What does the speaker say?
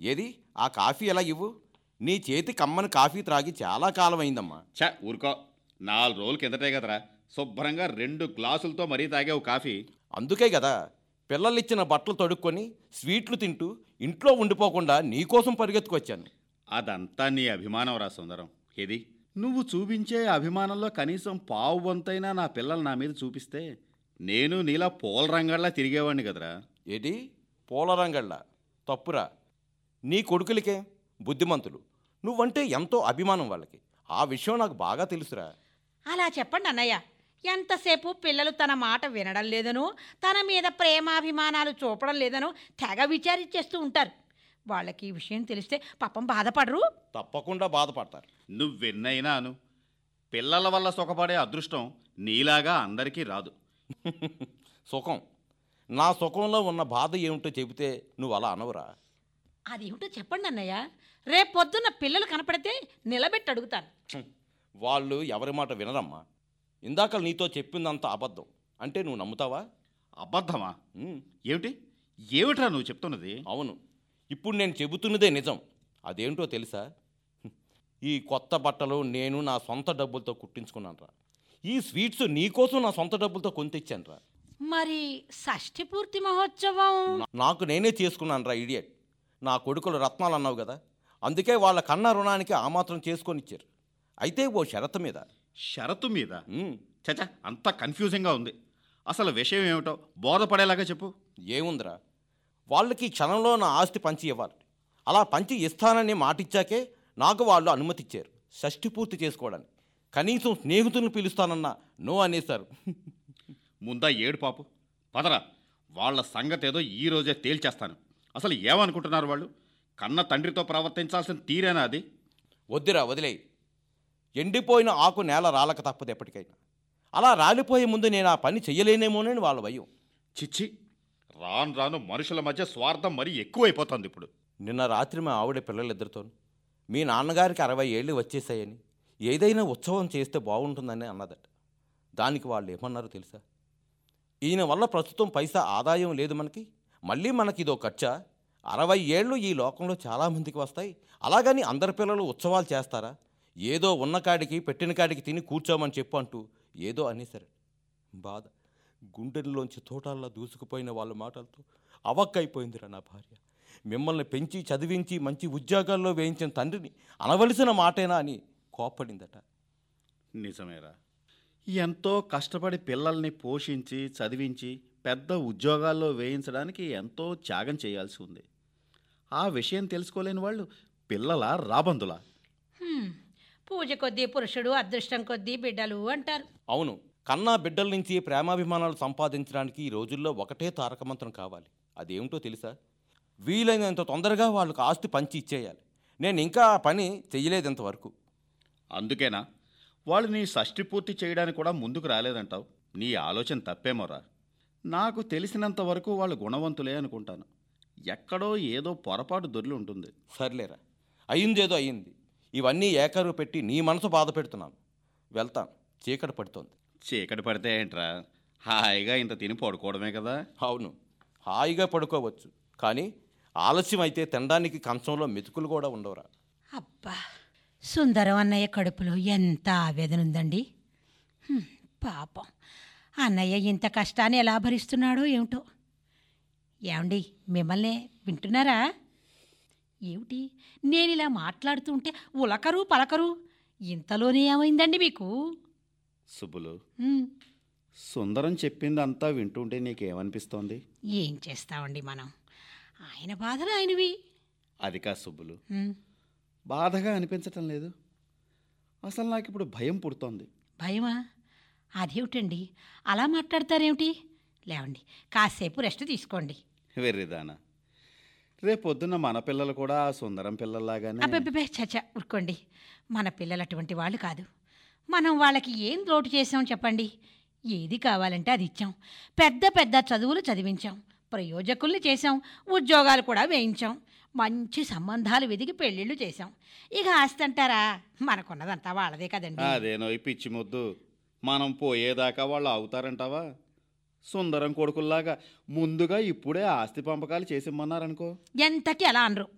ఏది ఆ కాఫీ ఎలా ఇవ్వు నీ చేతి కమ్మని కాఫీ త్రాగి చాలా కాలం అయిందమ్మా ఛ ఊరుకో నాలుగు రోజుల కిందటే కదరా శుభ్రంగా రెండు గ్లాసులతో మరీ తాగావు కాఫీ అందుకే కదా పిల్లలిచ్చిన బట్టలు తొడుక్కొని స్వీట్లు తింటూ ఇంట్లో ఉండిపోకుండా నీకోసం పరిగెత్తుకొచ్చాను అదంతా నీ అభిమానం రా సుందరం ఏది నువ్వు చూపించే అభిమానంలో కనీసం పావు వంతైనా నా పిల్లలు నా మీద చూపిస్తే నేను నీలా పూల రంగల్లా తిరిగేవాడిని కదరా ఏది పూలరంగళ్ళ తప్పురా నీ కొడుకులకే బుద్ధిమంతులు నువ్వంటే ఎంతో అభిమానం వాళ్ళకి ఆ విషయం నాకు బాగా తెలుసురా అలా చెప్పండి అన్నయ్య ఎంతసేపు పిల్లలు తన మాట వినడం లేదనో తన మీద ప్రేమాభిమానాలు చూపడం లేదనో తెగ విచారించేస్తూ ఉంటారు వాళ్ళకి ఈ విషయం తెలిస్తే పాపం బాధపడరు తప్పకుండా బాధపడతారు నువ్వెన్నైనా అను పిల్లల వల్ల సుఖపడే అదృష్టం నీలాగా అందరికీ రాదు సుఖం నా సుఖంలో ఉన్న బాధ ఏమిటో చెబితే నువ్వు అలా అనవురా అదేమిటో చెప్పండి అన్నయ్య రేపు పొద్దున్న పిల్లలు కనపడితే నిలబెట్టి అడుగుతాను హ్మ్. వాళ్ళు ఎవరి మాట వినరమ్మా ఇందాక నీతో చెప్పిందంత అబద్ధం అంటే నువ్వు నమ్ముతావా అబద్ధమా ఉమ్, ఏమిటి ఏమిట్రా నువ్వు చెప్తున్నది అవును ఇప్పుడు నేను చెబుతున్నదే నిజం అదేంటో తెలుసా హ్మ్. ఈ కొత్త బట్టలు నేను నా సొంత డబ్బులతో కుట్టించుకున్నాను రా ఈ స్వీట్స్ నీకోసం నా సొంత డబ్బులతో కొని తెచ్చాను రా మరి షష్ఠి పూర్తి మహోత్సవం నాకు నేనే చేసుకున్నాను రా ఇడియట్ నా కొడుకులు రత్నాలు అన్నావు కదా అందుకే వాళ్ళ కన్న రుణానికి ఆ మాత్రం చేసుకొని ఇచ్చారు అయితే ఓ షరతు మీద షరతు మీద ఉమ్, చచ అంత కన్ఫ్యూజింగ్గా ఉంది అసలు విషయం ఏమిటో బోధపడేలాగా చెప్పు ఏముందిరా వాళ్ళకి ఈ క్షణంలో నా ఆస్తి పంచి ఇవ్వాలి అలా పంచి ఇస్తానని మాటిచ్చాకే నాకు వాళ్ళు అనుమతి ఇచ్చారు షష్ఠి పూర్తి చేసుకోవడానికి కనీసం స్నేహితులను పిలుస్తానన్నా నో అనేశారు ముందా ఏడు పాపు పదరా వాళ్ళ సంగతి ఏదో ఈ రోజే తేల్చేస్తాను అసలు ఏమనుకుంటున్నారు వాళ్ళు కన్న తండ్రితో ప్రవర్తించాల్సిన తీరేనా అది వద్దురా వదిలేయి ఎండిపోయిన ఆకు నేల రాలక తప్పదు ఎప్పటికైనా అలా రాలిపోయే ముందు నేను ఆ పని చెయ్యలేనేమోనని వాళ్ళ భయం చిచ్చి రాను రాను మనుషుల మధ్య స్వార్థం మరీ ఎక్కువైపోతుంది ఇప్పుడు నిన్న రాత్రి మా ఆవిడ పిల్లలిద్దరితో మీ నాన్నగారికి అరవై ఏళ్ళు వచ్చేసాయని ఏదైనా ఉత్సవం చేస్తే బాగుంటుందని అన్నదట దానికి వాళ్ళు ఏమన్నారో తెలుసా ఈయన వల్ల ప్రస్తుతం పైసా ఆదాయం లేదు మనకి మళ్ళీ మనకి ఇదో ఖర్చా అరవై ఏళ్ళు ఈ లోకంలో చాలామందికి వస్తాయి అలాగని అందరి పిల్లలు ఉత్సవాలు చేస్తారా ఏదో ఉన్న కాడికి పెట్టిన కాడికి తిని కూర్చోమని చెప్పు అంటూ ఏదో అనేశారు బాధ గుండెల్లోంచి తోటాల్లో దూసుకుపోయిన వాళ్ళ మాటలతో అవక్కైపోయిందిరా నా భార్య మిమ్మల్ని పెంచి చదివించి మంచి ఉద్యోగాల్లో వేయించిన తండ్రిని అనవలసిన మాటేనా అని కోప్పడిందట నిజమేరా ఎంతో కష్టపడి పిల్లల్ని పోషించి చదివించి పెద్ద ఉద్యోగాల్లో వేయించడానికి ఎంతో త్యాగం చేయాల్సి ఉంది ఆ విషయం తెలుసుకోలేని వాళ్ళు పిల్లల రాబందులా హ్మ్. పూజ కొద్దీ పురుషుడు అదృష్టం కొద్దీ బిడ్డలు అంటారు అవును కన్నా బిడ్డల నుంచి ప్రేమాభిమానాలు సంపాదించడానికి ఈ రోజుల్లో ఒకటే తారక మంత్రం కావాలి అదేమిటో తెలుసా వీలైనంత తొందరగా వాళ్ళకు ఆస్తి పంచి ఇచ్చేయాలి నేను ఇంకా ఆ పని చెయ్యలేదు ఇంతవరకు అందుకేనా వాళ్ళు నీ షష్టి పూర్తి చేయడానికి కూడా ముందుకు రాలేదంటావు నీ ఆలోచన తప్పేమోరా నాకు తెలిసినంత వరకు వాళ్ళు గుణవంతులే అనుకుంటాను ఎక్కడో ఏదో పొరపాటు దొర్లి ఉంటుంది సర్లేరా అయిందేదో అయింది ఇవన్నీ ఏకరువు పెట్టి నీ మనసు బాధ పెడుతున్నాను వెళ్తాను చీకటి పడుతోంది చీకటి పడితే ఏంట్రా హాయిగా ఇంత తిని పడుకోవడమే కదా అవును హాయిగా పడుకోవచ్చు కానీ ఆలస్యం అయితే తినడానికి కంచంలో మెతుకులు కూడా ఉండవురా అబ్బా సుందరం అన్నయ్య కడుపులో ఎంత ఆవేదన ఉందండి హ్మ్, పాపం అన్నయ్య ఇంత కష్టాన్ని ఎలా భరిస్తున్నాడో ఏమిటో ఏమండి మిమ్మల్ని వింటున్నారా ఏమిటి నేను ఇలా మాట్లాడుతుంటే ఉలకరు పలకరు ఇంతలోనే ఏమైందండి మీకు సుబ్బులు హ్మ్, సుందరం చెప్పిందంతా వింటుంటే నీకేమనిపిస్తోంది ఏం చేస్తామండి మనం ఆయన బాధలు ఆయనవి అది కా సుబ్బులు హ్మ్, బాధగా అనిపించటం లేదు అసలు నాకు ఇప్పుడు భయం పుడుతోంది భయమా అదేమిటండి అలా మాట్లాడతారేమిటి లేవండి కాసేపు రెస్ట్ తీసుకోండి వెర్రిదానా రేపొద్దున మన పిల్లలు కూడా ఆ సుందరం పిల్లల్లాగానే అబ్బెబ్బే చచ్చ ఊరుకోండి మన పిల్లలు అటువంటి వాళ్ళు కాదు మనం వాళ్ళకి ఏం లోటు చేసాం చెప్పండి ఏది కావాలంటే అది ఇచ్చాం పెద్ద పెద్ద చదువులు చదివించాం ప్రయోజకుల్ని చేశాం ఉద్యోగాలు కూడా వేయించాం మంచి సంబంధాలు వెదికి పెళ్ళిళ్ళు చేశాం ఇక ఆస్తి అంటారా మనకున్నదంతా వాళ్ళదే కదండి అదేనో ఈ పిచ్చి ముద్దు మనం పోయేదాకా వాళ్ళు అవుతారంటావా సుందరం కొడుకుల్లాగా ముందుగా ఇప్పుడే ఆస్తి పంపకాలు చేసిమ్మన్నారనుకో ఎంతకి అలా అనరు